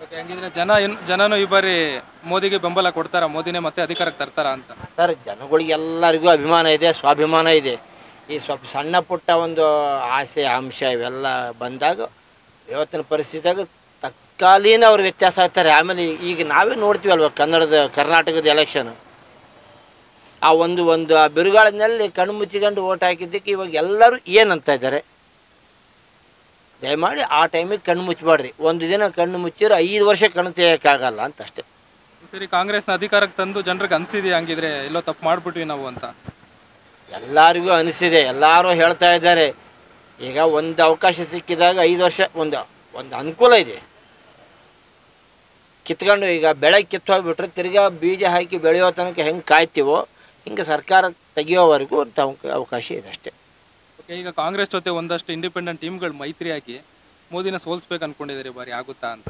okay ಹಂಗಿದ್ರೆ ಜನ ಏನ್ ಜನನು ಈ ಬಾರಿ ಮೋದಿಗೆ ಬೆಂಬಲ ಕೊಡ್ತಾರ ಮೋದಿನೇ ಮತ್ತೆ ಅಧಿಕಾರಕ್ಕೆ ತರ್ತಾರ ಅಂತ ಸರ್ ಜನಗಳಿಗೆಲ್ಲರಿಗೂ ಅಭಿಮಾನ ಇದೆ ಸ್ವಾಭಿಮಾನ ಇದೆ ಈ ಸ್ವಲ್ಪ ಸಣ್ಣ ಪುಟ್ಟ ಒಂದು ಆಸೆ ಅಂಶ ಇವೆಲ್ಲ ಬಂದಾಗ ಇವತ್ತಿನ ಪರಿಸ್ಥಿತಿಯಾಗ ತತ್ಕಾಲೀನ ಅವ್ರು ವ್ಯತ್ಯಾಸ ಆಗ್ತಾರೆ ಆಮೇಲೆ ಈಗ ನಾವೇ ನೋಡ್ತೀವಲ್ವ ಕನ್ನಡದ ಕರ್ನಾಟಕದ ಎಲೆಕ್ಷನ್ ಆ ಒಂದು ಒಂದು ಆ ಬಿರುಗಾಳಿನಲ್ಲಿ ಕಣ್ಣು ಮುಚ್ಚಿಕೊಂಡು ಓಟ್ ಹಾಕಿದ್ದಕ್ಕೆ ಇವಾಗ ಎಲ್ಲರೂ ಏನಂತ ಇದ್ದಾರೆ ದಯಮಾಡಿ ಆ ಟೈಮಿಗೆ ಕಣ್ಣು ಮುಚ್ಚಬಾಡ್ರಿ ಒಂದು ದಿನ ಕಣ್ಣು ಮುಚ್ಚಿದ್ರೆ ಐದು ವರ್ಷ ಕಣ್ಣು ತೆಗಿಯೋಕ್ಕಾಗಲ್ಲ ಅಂತ ಅಷ್ಟೇ ಈ ಸರಿ ಕಾಂಗ್ರೆಸ್ನ ಅಧಿಕಾರಕ್ಕೆ ತಂದು ಜನರಿಗೆ ಅನ್ಸಿದೆಯಾ ಹಂಗಿದ್ರೆ ಎಲ್ಲೋ ತಪ್ಪು ಮಾಡ್ಬಿಟ್ವಿ ನಾವು ಅಂತ ಎಲ್ಲರಿಗೂ ಅನಿಸಿದೆ ಎಲ್ಲರೂ ಹೇಳ್ತಾ ಇದ್ದಾರೆ ಈಗ ಒಂದು ಅವಕಾಶ ಸಿಕ್ಕಿದಾಗ ಐದು ವರ್ಷ ಒಂದು ಒಂದು ಅನುಕೂಲ ಇದೆ ಕಿತ್ಕೊಂಡು ಈಗ ಬೆಳೆ ಕಿತ್ತು ಹೋಗ್ಬಿಟ್ರೆ ತಿರ್ಗಾ ಬೀಜ ಹಾಕಿ ಬೆಳೆಯೋ ತನಕ ಹೆಂಗೆ ಕಾಯ್ತೀವೋ ಹಿಂಗೆ ಸರ್ಕಾರ ತೆಗಿಯೋವರೆಗೂ ಒಂದು ಅವಕ- ಅವಕಾಶ ಇದೆ ಅಷ್ಟೇ ಓಕೆ ಈಗ ಕಾಂಗ್ರೆಸ್ ಜೊತೆ ಒಂದಷ್ಟು ಇಂಡಿಪೆಂಡೆಂಟ್ ಟೀಮ್ಗಳು ಮೈತ್ರಿ ಹಾಕಿ ಮೋದಿನ ಸೋಲ್ಸ್ಬೇಕು ಅನ್ಕೊಂಡಿದ್ದಾರೆ ಈ ಬಾರಿ ಆಗುತ್ತಾ ಅಂತ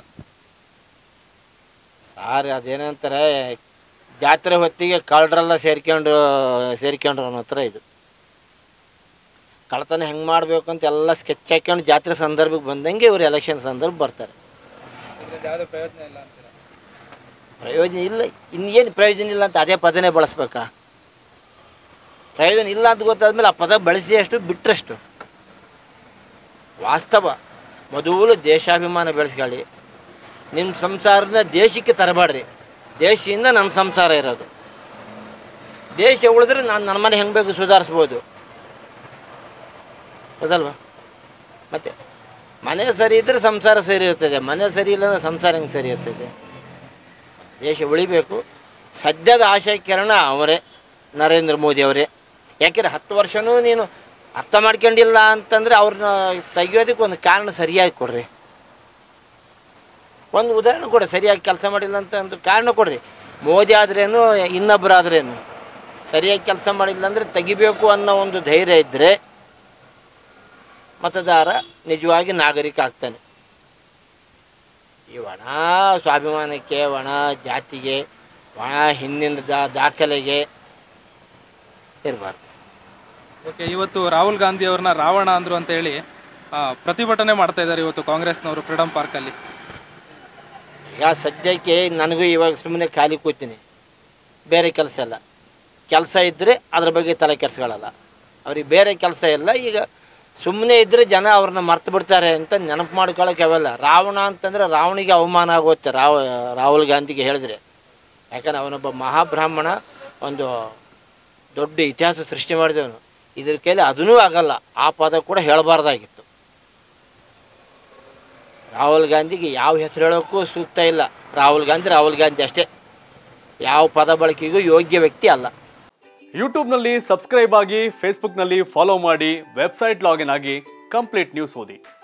ಸಾರ್ ಅದೇನಂತಾರೆ ಜಾತ್ರೆ ಹೊತ್ತಿಗೆ ಕಳ್ಳರೆಲ್ಲ ಸೇರ್ಕೊಂಡು ಸೇರ್ಕೊಂಡ್ರು ಅನ್ನೋ ಹತ್ರ ಇದು ಕಳ್ತನ ಹೆಂಗೆ ಮಾಡಬೇಕು ಅಂತ ಎಲ್ಲ ಸ್ಕೆಚ್ ಹಾಕ್ಕೊಂಡು ಜಾತ್ರೆ ಸಂದರ್ಭಕ್ಕೆ ಬಂದಂಗೆ ಇವರು ಎಲೆಕ್ಷನ್ ಸಂದರ್ಭ ಬರ್ತಾರೆ ಯಾವುದೇ ಪ್ರಯೋಜನ ಇಲ್ಲ ಅಂತೀರಾ ಪ್ರಯೋಜನ ಇಲ್ಲ ಇನ್ನೇನು ಪ್ರಯೋಜನ ಇಲ್ಲ ಅಂತ ಅದೇ ಪದನೇ ಬಳಸ್ಬೇಕಾ ಪ್ರಯೋಜನ ಇಲ್ಲ ಅಂತ ಗೊತ್ತಾದ್ಮೇಲೆ ಆ ಪದ ಬಳಸಿ ಅಷ್ಟು ಬಿಟ್ಟರಷ್ಟು ವಾಸ್ತವ ಮೊದಲು ದೇಶಾಭಿಮಾನ ಬೆಳೆಸ್ಕೊಳ್ಳಿ ನಿಮ್ಮ ಸಂಸಾರನ ದೇಶಕ್ಕೆ ತರಬೇಡ್ರಿ ದೇಶದಿಂದ ನನ್ನ ಸಂಸಾರ ಇರೋದು ದೇಶ ಉಳಿದ್ರೆ ನಾನು ನನ್ನ ಮನೆ ಹೆಂಗೆ ಬೇಕು ಸುಧಾರಿಸ್ಬೋದು ಹೌದಲ್ವಾ ಮತ್ತೆ ಮನೆ ಸರಿ ಇದ್ದರೆ ಸಂಸಾರ ಸರಿ ಇರ್ತದೆ ಮನೆ ಸರಿ ಇಲ್ಲ ಅಂದ್ರೆ ಸಂಸಾರ ಹೆಂಗೆ ಸರಿ ಇರ್ತದೆ ದೇಶ ಉಳಿಬೇಕು ಸದ್ಯದ ಆಶಯ ಕಿರಣ ಅವರೇ ನರೇಂದ್ರ ಮೋದಿ ಅವರೇ ಯಾಕೆಂದ್ರೆ ಹತ್ತು ವರ್ಷನೂ ನೀನು ಅರ್ಥ ಮಾಡ್ಕೊಂಡಿಲ್ಲ ಅಂತಂದರೆ ಅವ್ರನ್ನ ತೆಗಿಯೋದಕ್ಕೆ ಒಂದು ಕಾರಣ ಸರಿಯಾಗಿ ಕೊಡ್ರಿ ಒಂದು ಉದಾಹರಣೆ ಕೊಡಿ ಸರಿಯಾಗಿ ಕೆಲಸ ಮಾಡಿಲ್ಲ ಅಂತ ಒಂದು ಕಾರಣ ಕೊಡ್ರಿ ಮೋದಿ ಆದ್ರೇನು ಇನ್ನೊಬ್ಬರಾದ್ರೇನು ಸರಿಯಾಗಿ ಕೆಲಸ ಮಾಡಿಲ್ಲ ಅಂದರೆ ತೆಗಿಬೇಕು ಅನ್ನೋ ಒಂದು ಧೈರ್ಯ ಇದ್ದರೆ ಮತದಾರ ನಿಜವಾಗಿ ನಾಗರಿಕ ಆಗ್ತಾನೆ ಈ ಒಣ ಸ್ವಾಭಿಮಾನಕ್ಕೆ ಒಣ ಜಾತಿಗೆ ಒಣ ಹಿಂದಿನ ದಾ ದಾಖಲೆಗೆ ಇರಬಾರ್ದು ಓಕೆ ಇವತ್ತು ರಾಹುಲ್ ಗಾಂಧಿ ಅವ್ರನ್ನ ರಾವಣ ಅಂದ್ರು ಅಂತ ಹೇಳಿ ಆ, ಪ್ರತಿಭಟನೆ ಮಾಡ್ತಾ ಇದ್ದಾರೆ ಇವತ್ತು ಕಾಂಗ್ರೆಸ್ನವರು ಫ್ರೀಡಂ ಪಾರ್ಕಲ್ಲಿ ಈಗ ಸದ್ಯಕ್ಕೆ ನನಗೂ ಇವಾಗ ಸುಮ್ಮನೆ ಖಾಲಿ ಕೂತೀನಿ ಬೇರೆ ಕೆಲಸ ಇಲ್ಲ ಕೆಲಸ ಇದ್ದರೆ ಅದ್ರ ಬಗ್ಗೆ ತಲೆ ಕೆಡ್ಸ್ಕೊಳ್ಳಲ್ಲ ಅವ್ರಿಗೆ ಬೇರೆ ಕೆಲಸ ಇಲ್ಲ ಈಗ ಸುಮ್ಮನೆ ಇದ್ದರೆ ಜನ ಅವ್ರನ್ನ ಮರ್ತು ಬಿಡ್ತಾರೆ ಅಂತ ನೆನಪು ಮಾಡ್ಕೊಳ್ಳೋಕೆ ಅವೆಲ್ಲ ರಾವಣ ಅಂತಂದರೆ ರಾವಣಿಗೆ ಅವಮಾನ ಆಗುತ್ತೆ ರಾವ ರಾಹುಲ್ ಗಾಂಧಿಗೆ ಹೇಳಿದ್ರೆ ಯಾಕಂದ್ರೆ ಅವನೊಬ್ಬ ಮಹಾಬ್ರಾಹ್ಮಣ ಒಂದು ದೊಡ್ಡ ಇತಿಹಾಸ ಸೃಷ್ಟಿ ಮಾಡಿದವನು ಇದ್ರ ಕೈಲಿ ಅದನ್ನೂ ಆಗಲ್ಲ ಆ ಪದ ಕೂಡ ಹೇಳಬಾರ್ದಾಗಿತ್ತು ರಾಹುಲ್ ಗಾಂಧಿಗೆ ಯಾವ ಹೆಸರು ಹೇಳೋಕ್ಕೂ ಸೂಕ್ತ ಇಲ್ಲ ರಾಹುಲ್ ಗಾಂಧಿ ರಾಹುಲ್ ಗಾಂಧಿ ಅಷ್ಟೇ ಯಾವ ಪದ ಬಳಕೆಗೂ ಯೋಗ್ಯ ವ್ಯಕ್ತಿ ಅಲ್ಲ ಯೂಟ್ಯೂಬ್ನಲ್ಲಿ ಸಬ್ಸ್ಕ್ರೈಬ್ ಆಗಿ ಫೇಸ್ಬುಕ್ನಲ್ಲಿ ಫಾಲೋ ಮಾಡಿ ವೆಬ್ಸೈಟ್ ಲಾಗಿನ್ ಆಗಿ ಕಂಪ್ಲೀಟ್ ನ್ಯೂಸ್ ಓದಿ